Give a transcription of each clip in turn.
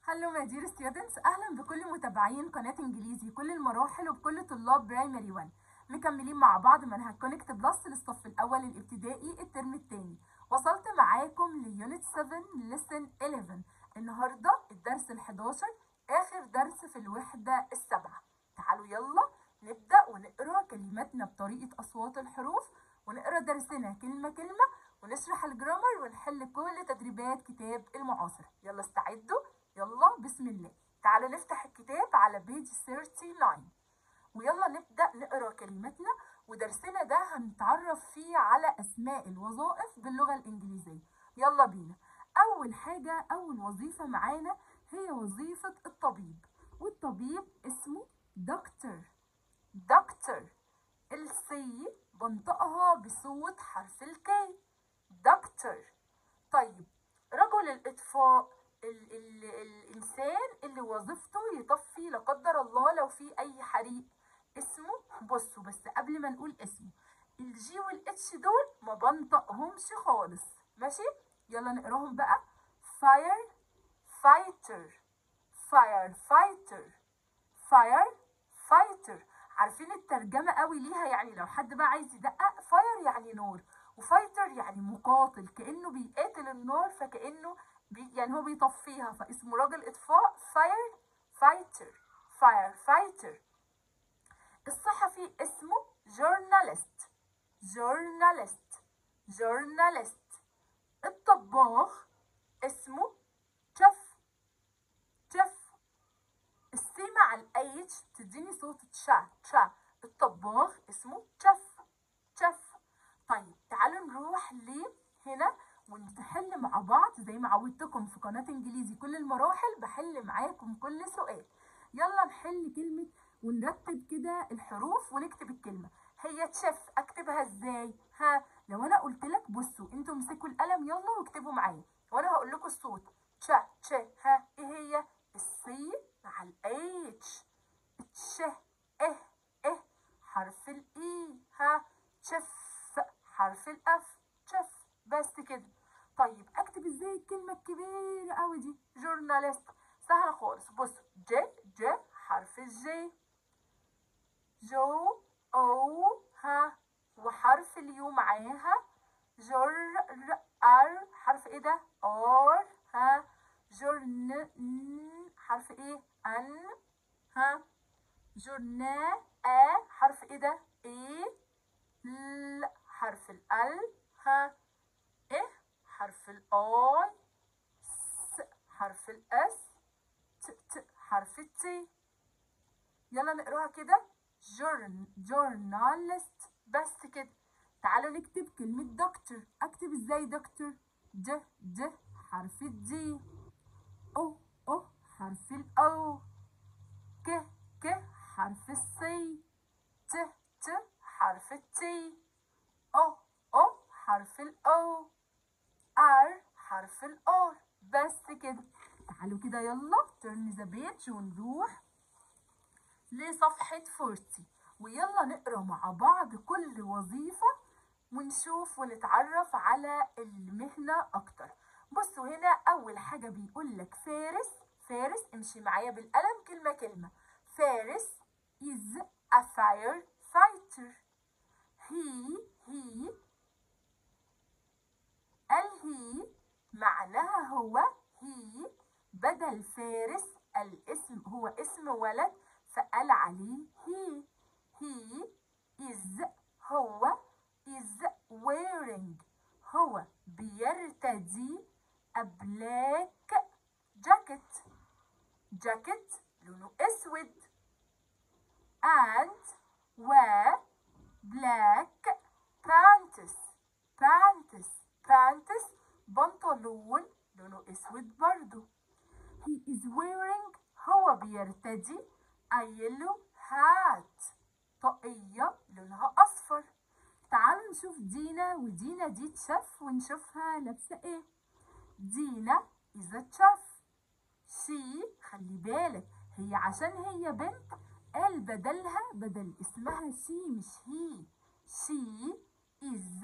هلو ماي دير ستودنتس اهلا بكل متابعين قناه انجليزي كل المراحل وبكل طلاب برايمري 1 مكملين مع بعض منهج كونكت بلس للصف الاول الابتدائي الترم الثاني وصلت معاكم ليونت 7 لسن 11 النهارده الدرس ال11 اخر درس في الوحده السابعه تعالوا يلا نبدا ونقرا كلماتنا بطريقه اصوات الحروف ونقرا درسنا كلمه كلمه ونشرح الجرامر ونحل كل تدريبات كتاب المعاصر يلا استعدوا يلا بسم الله تعالوا نفتح الكتاب على بيج 39 ويلا نبدأ نقرا كلماتنا ودرسنا ده هنتعرف فيه على أسماء الوظائف باللغة الإنجليزية يلا بينا أول حاجة أول وظيفة معانا هي وظيفة الطبيب والطبيب اسمه دكتور دكتور السي بنطقها بصوت حرف الكي دكتور طيب رجل الإطفاء ال ال الإنسان اللي وظيفته يطفي لا قدر الله لو في أي حريق اسمه بصوا بس قبل ما نقول اسمه الجي والاتش دول ما بنطقهمش خالص ماشي يلا نقراهم بقى fire fighter fire fighter fire fighter عارفين الترجمة قوي ليها يعني لو حد بقى عايز يدقق fire يعني نار وفايتر يعني مقاتل كأنه بيقاتل النار فكأنه بي يعني هو بيطفيها فاسمه راجل اطفاء فاير فايتر فاير فايتر الصحفي اسمه جورناليست جورناليست جورناليست الطباخ اسمه شيف شيف السي مع الاتش تديني صوت تشا تشا الطباخ اسمه شيف شيف طيب تعالوا نروح لهنا ونحل مع بعض زي ما عودتكم في قناة انجليزي كل المراحل بحل معاكم كل سؤال يلا نحل كلمة ونرتب كده الحروف ونكتب الكلمة هي تشيف اكتبها ازاي ها لو انا قلت لك بصوا انتوا امسكوا القلم يلا واكتبوا معايا وانا هقول لكم الصوت تشا تشا ها ايه هي السي مع الاتش تش اه اه حرف الاي ها تشيف حرف الاف تشيف بس كده طيب اكتب ازاي الكلمه الكبيره قوي دي جورناليست سهله خالص بص ج ج حرف الجي جو او ها وحرف اليو معاها جر ر ار حرف ايه ده ار ها جرن ن حرف ايه ان ها جرنا ا حرف ايه ده ايه ل حرف ال ها ايه حرف الاي س حرف الاس ت ت حرف التي يلا نقراها كده جورن جورناليست بس كده تعالوا نكتب كلمة دكتور اكتب ازاي دكتور د د حرف الدي او او حرف الاو ك ك حرف السي ت ت حرف التي او او حرف الاو ار حرف الار بس كده تعالوا كده يلا turn the page ونروح لصفحة 40 ويلا نقرا مع بعض كل وظيفة ونشوف ونتعرف على المهنة أكتر بصوا هنا أول حاجة بيقول لك فارس فارس امشي معايا بالقلم كلمة كلمة فارس is a fire fighter he he الهي معناها هو هي بدل فارس الاسم هو اسم ولد فقال عليه هي he is هو is wearing هو بيرتدي a black jacket jacket لونه اسود and و black pants pants pants بنطلون لونه اسود برضو he is wearing هو بيرتدي a yellow hat طاقية لونها أصفر تعالوا نشوف دينا ودينا دي تشف ونشوفها لابسة ايه دينا is a chef she خلي بالك هي عشان هي بنت قال بدلها بدل اسمها she مش هي she is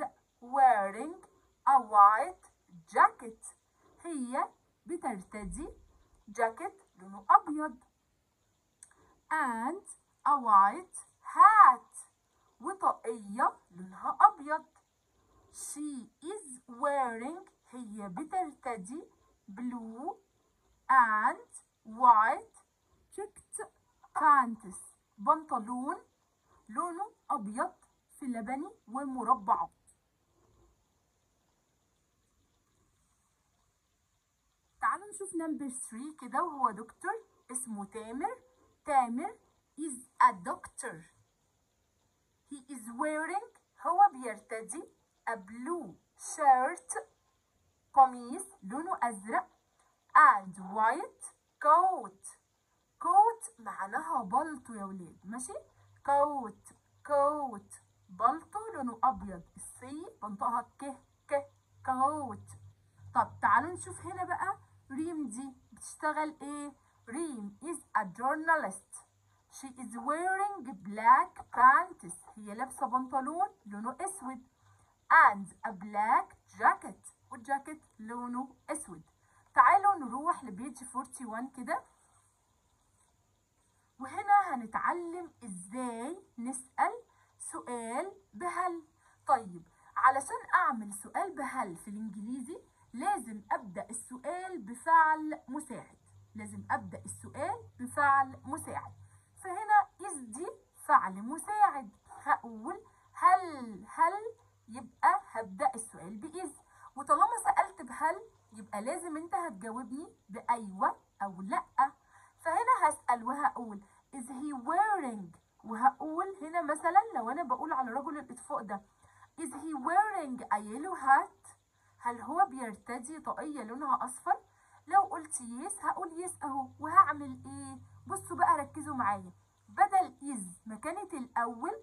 wearing a white jacket هي بترتدي jacket لونه أبيض and a white hat وطاقية لونها أبيض she is wearing هي بترتدي blue and white checked pants بنطلون لونه أبيض في لبني ومربعات تعالوا نشوف نمبر 3 كده وهو دكتور اسمه تامر تامر is a doctor he is wearing هو بيرتدي a blue shirt قميص لونه أزرق and white coat coat معناها بلطو يا ولاد ماشي coat coat بلطو لونه أبيض السي بنطقها ك ك coat طب تعالوا نشوف هنا بقى ريم دي بتشتغل ايه ريم is a journalist she is wearing black pants هي لابسة بنطلون لونه اسود and a black jacket والجاكيت لونه اسود تعالوا نروح لبيج 41 كده وهنا هنتعلم ازاي نسأل سؤال بهل طيب علشان اعمل سؤال بهل في الانجليزي لازم ابدأ السؤال بفعل مساعد لازم ابدأ السؤال بفعل مساعد فهنا is دي فعل مساعد هقول هل هل يبقى هبدأ السؤال بإذ وطالما سألت بهل يبقى لازم انت هتجاوبني بأيوة أو لأ فهنا هسأل وهقول is he wearing وهقول هنا مثلا لو أنا بقول على رجل الإطفاء ده is he wearing a yellow hat هل هو بيرتدي طاقية لونها أصفر لو قلت يس هقول يس أهو وهعمل إيه بصوا بقى ركزوا معايا بدل is ما كانت الأول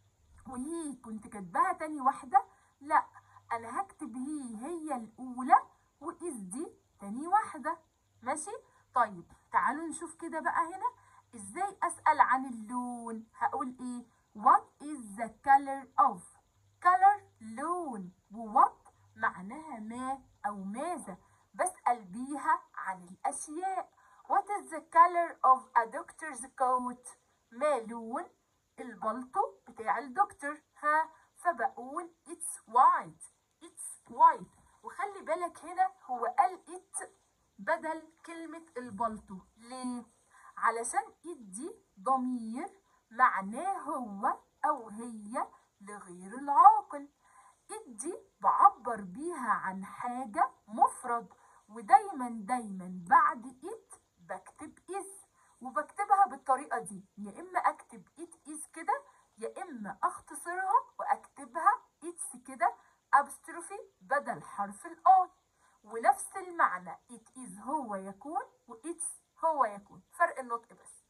وهي كنت كاتباها تاني واحدة لا أنا هكتب هي هي الأولى وإز دي تاني واحدة ماشي طيب تعالوا نشوف كده بقى هنا إزاي أسأل عن اللون هقول إيه what is the color of color لون و what معناها ما أو ماذا بسأل بيها عن الأشياء what is the color of a doctor's coat ما لون البلطو بتاع الدكتور ها فبقول it's white it's white وخلي بالك هنا هو قال it بدل كلمة البلطو ليه؟ علشان it دي ضمير معناه هو أو هي لغير العاقل it دي بعبر بيها عن حاجة مفرد ودايما دايما بعد it بكتب is وبكتبها بالطريقة دي يا إما أكتب it is كده يا إما أختصرها وأكتبها it's كده أبستروفي بدل حرف الآي ونفس المعنى it is هو يكون و it's هو يكون فرق النطق بس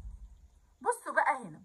بصوا بقى هنا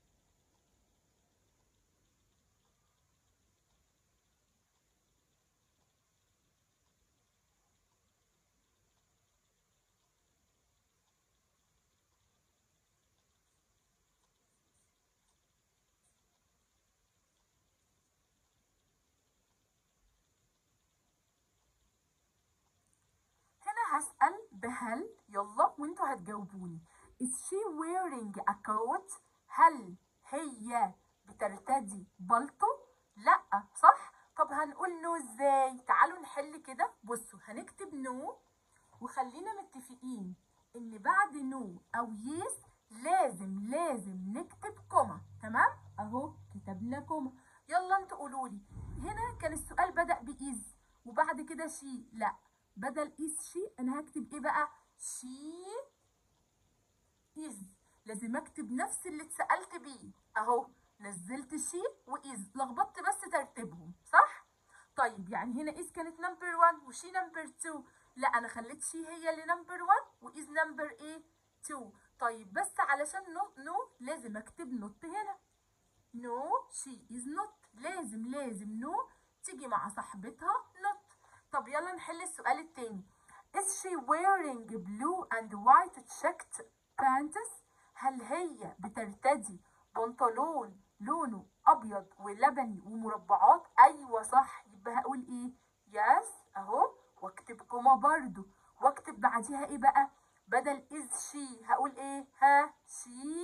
هنا هسأل بهل يلا وانتوا هتجاوبوني is she wearing a coat هل هي بترتدي بلطو لا صح طب هنقول نو ازاي تعالوا نحل كده بصوا هنكتب نو وخلينا متفقين ان بعد نو او يس لازم لازم نكتب كوما تمام اهو كتبنا كوما يلا انتوا قولوا لي هنا كان السؤال بدأ بإز وبعد كده شي لا بدل إز شي أنا هكتب إيه بقى شي إز لازم أكتب نفس اللي اتسألت بيه أهو نزلت شي وإز لخبطت بس ترتيبهم صح؟ طيب يعني هنا إز كانت نمبر 1 وشي نمبر 2 لا أنا خليت شي هي اللي نمبر 1 وإز نمبر إيه 2 طيب بس علشان نو نو لازم أكتب نوت هنا نو شي إز نوت لازم لازم نو تيجي مع صاحبتها نوت طب يلا نحل السؤال التاني Is she wearing blue and white checked pants؟ هل هي بترتدي بنطلون لونه أبيض ولبني ومربعات؟ أيوة صح يبقى هقول إيه؟ يس أهو واكتب كوما برضو واكتب بعديها إيه بقى؟ بدل is she هقول ايه ها she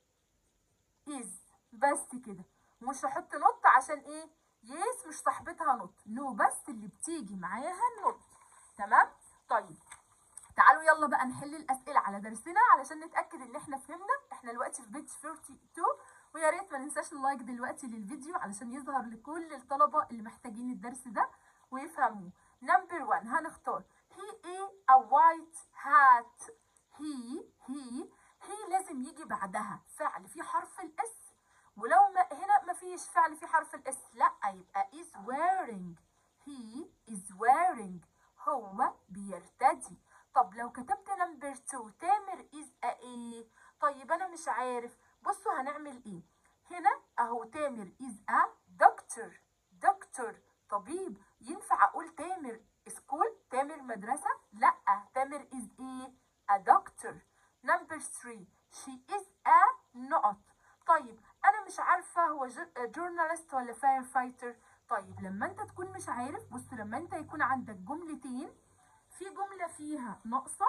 is بس كده مش هحط نط عشان ايه يس مش صاحبتها نط نو بس اللي بتيجي معاها النط تمام طيب تعالوا يلا بقى نحل الاسئله على درسنا علشان نتاكد ان احنا فهمنا احنا دلوقتي في بيج 42 ويا ريت ما ننساش اللايك دلوقتي للفيديو علشان يظهر لكل الطلبه اللي محتاجين الدرس ده ويفهموه نمبر 1 هنختار he a a white hat he he he لازم يجي بعدها فعل في حرف الاس ولو ما هنا ما فيش فعل في حرف الاس لا يبقى is wearing he is wearing هو بيرتدي طب لو كتبت نمبر 2 تامر is a ايه طيب انا مش عارف بصوا هنعمل ايه هنا اهو تامر is a doctor doctor طبيب ينفع اقول تامر سكول تامر مدرسة لا تامر is ايه a doctor number 3 she is a نقط طيب انا مش عارفه هو جورنالست ولا فاير فايتر طيب لما انت تكون مش عارف بص لما انت يكون عندك جملتين في جمله فيها ناقصه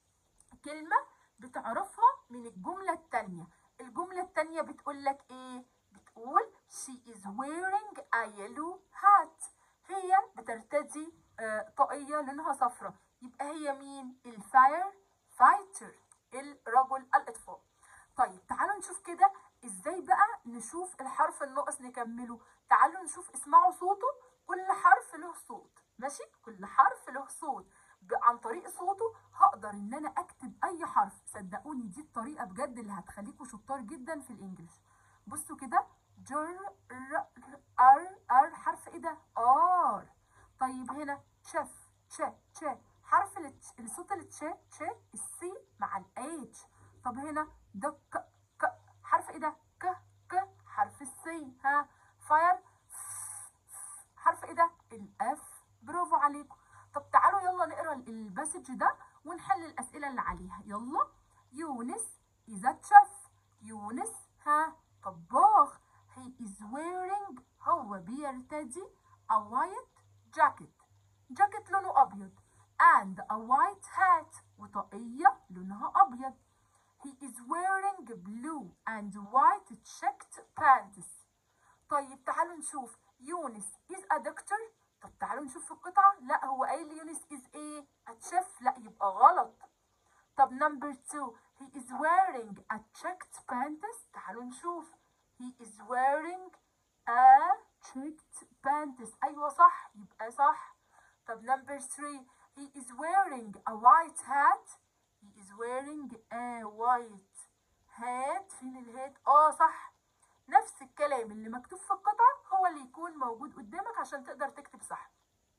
كلمه بتعرفها من الجمله التانية الجمله التانية بتقول لك ايه بتقول she is wearing a yellow hat هي بترتدي آه طاقيه لونها صفراء يبقى هي مين الفاير فايتر الرجل الاطفاء طيب تعالوا نشوف كده ازاي بقى نشوف الحرف الناقص نكمله تعالوا نشوف اسمعوا صوته كل حرف له صوت ماشي كل حرف له صوت عن طريق صوته هقدر ان انا اكتب اي حرف صدقوني دي الطريقه بجد اللي هتخليكم شطار جدا في الانجليش بصوا كده جر ر ار ار حرف ايه ده ار طيب هنا شف تش تش حرف الصوت التش تش السي مع الاتش طب هنا دك ك حرف ايه ده ك ك حرف السي ها فاير حرف ايه ده الاف برافو عليكم طب تعالوا يلا نقرا الباسج ده ونحل الاسئله اللي عليها يلا يونس اذا شيف يونس ها طباخ he is wearing هو بيرتدي a white jacket جاكيت لونه ابيض and a white hat وطاقيه لونها ابيض He is wearing blue and white checked pants. طيب تعالوا نشوف يونس is a doctor. طب تعالوا نشوف في القطعة لا هو قايل لي يونس is ايه؟ a chef لا يبقى غلط. طب number two he is wearing a checked pants. تعالوا نشوف he is wearing a checked pants. أيوة صح يبقى صح. طب number three he is wearing a white hat. He is wearing a white hat فين الهات؟ اه صح نفس الكلام اللي مكتوب في القطعة هو اللي يكون موجود قدامك عشان تقدر تكتب صح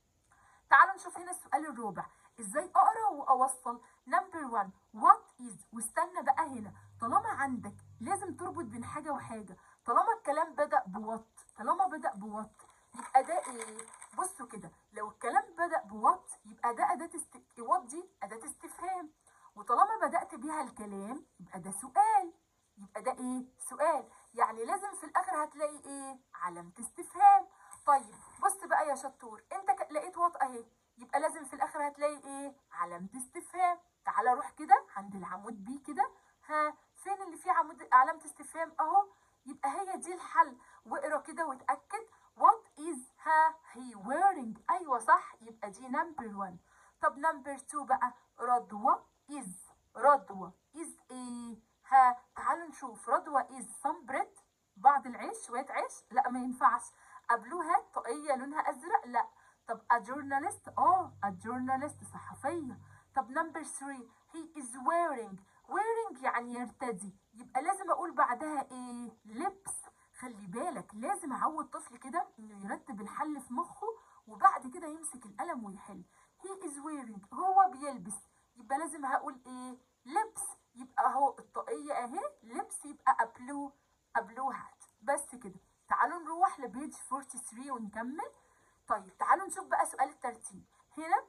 تعالوا نشوف هنا السؤال الرابع ازاي اقرا واوصل نمبر 1 وات از واستنى بقى هنا طالما عندك لازم تربط بين حاجة وحاجة طالما الكلام بدأ بوات طالما بدأ بوات يبقى ده ايه بصوا كده لو الكلام بدأ بوات يبقى ده أداة است... وات دي أداة استفهام وطالما بدأت بيها الكلام يبقى ده سؤال يبقى ده ايه سؤال يعني لازم في الاخر هتلاقي ايه علامة استفهام طيب بص بقى يا شطور انت لقيت وات اهي يبقى لازم في الاخر هتلاقي ايه علامة استفهام تعالى روح كده عند العمود بي كده ها فين اللي فيه عمود علامة استفهام اهو يبقى هي دي الحل واقرا كده واتأكد what is ها he wearing ايوه صح يبقى دي نمبر 1 طب نمبر 2 بقى رضوى is رضوى is ايه ها تعالوا نشوف رضوى is some bread بعض العيش شوية عيش لا ما ينفعش قبلوها طاقية لونها أزرق لا طب a journalist اه a journalist صحفية طب number 3 he is wearing wearing يعني يرتدي يبقى لازم أقول بعدها ايه لبس خلي بالك لازم أعود طفل كده إنه يرتب الحل في مخه وبعد كده يمسك القلم ويحل he is wearing هو بيلبس يبقى لازم هقول ايه لبس يبقى اهو الطاقية اهي لبس يبقى ابلو ابلو هات بس كده تعالوا نروح لبيج 43 ونكمل طيب تعالوا نشوف بقى سؤال الترتيب هنا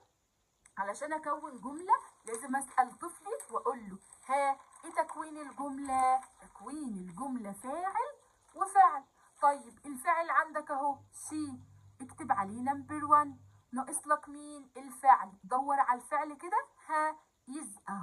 علشان اكون جملة لازم اسأل طفلي واقول له ها ايه تكوين الجملة تكوين الجملة فاعل وفعل طيب الفعل عندك اهو سي اكتب عليه نمبر 1 ناقص لك مين الفعل دور على الفعل كده ها is اهو يمشي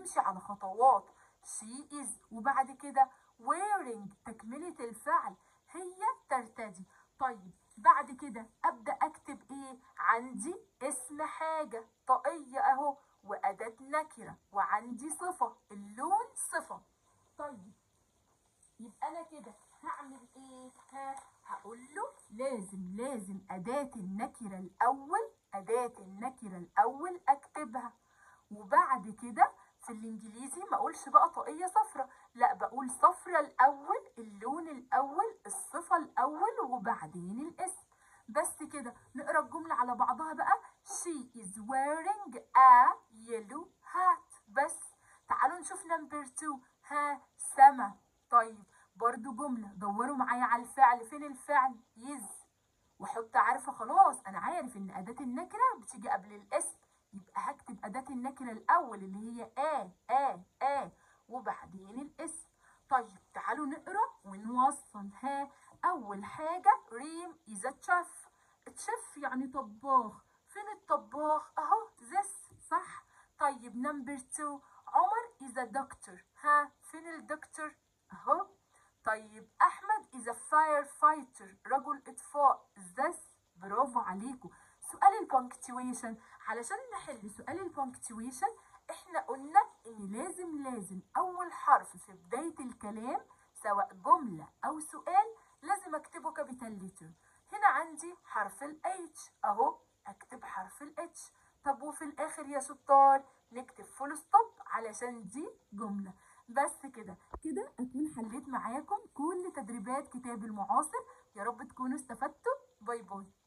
بتمشي على خطوات she is وبعد كده wearing تكملة الفعل هي ترتدي طيب بعد كده أبدأ أكتب إيه عندي اسم حاجة طاقية أهو وأداة نكرة وعندي صفة اللون صفة طيب يبقى أنا كده هعمل إيه ها هقول له لازم لازم أداة النكرة الأول أداة النكرة الأول أكتبها وبعد كده في الإنجليزي ما أقولش بقى طاقية صفرة لا بقول صفرة الأول اللون الأول الصفة الأول وبعدين الاسم بس كده نقرا الجملة على بعضها بقى she is wearing a yellow hat بس تعالوا نشوف نمبر 2 ها سما طيب برضو جملة دوروا معايا على الفعل فين الفعل يز وحط عارفة خلاص أنا عارف إن أداة النكرة بتيجي قبل الاسم يبقى هكتب أداة النكرة الأول اللي هي آ آ آ وبعدين الاسم طيب تعالوا نقرا ونوصل ها أول حاجة ريم إذا تشف تشف يعني طباخ فين الطباخ أهو this صح طيب نمبر 2 عمر إذا دكتور ها فين الدكتور أهو طيب أحمد إذا فاير فايتر رجل إطفاء this برافو عليكم سؤال البونكتويشن علشان نحل سؤال البونكتويشن احنا قلنا ان لازم لازم اول حرف في بداية الكلام سواء جملة او سؤال لازم اكتبه كابيتال ليتر هنا عندي حرف ال H اهو اكتب حرف ال H طب وفي الاخر يا شطار نكتب فول ستوب علشان دي جملة بس كده كده اكون حليت معاكم كل تدريبات كتاب المعاصر يا رب تكونوا استفدتوا باي باي